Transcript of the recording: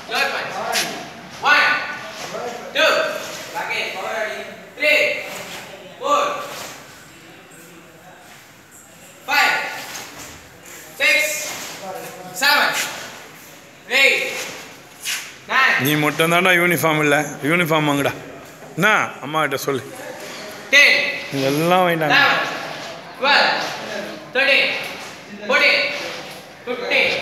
Your point. One, two, again, three, four, five, six, seven, eight, nine, நீ மட்டும் தான்டா uniform இல்லை uniform வாங்கடா என்ன அம்மா கிட்ட சொல்லு ten, இங்க எல்லாம் வாங்கிட்டாங்க eleven, twelve, thirteen, fourteen, fifteen,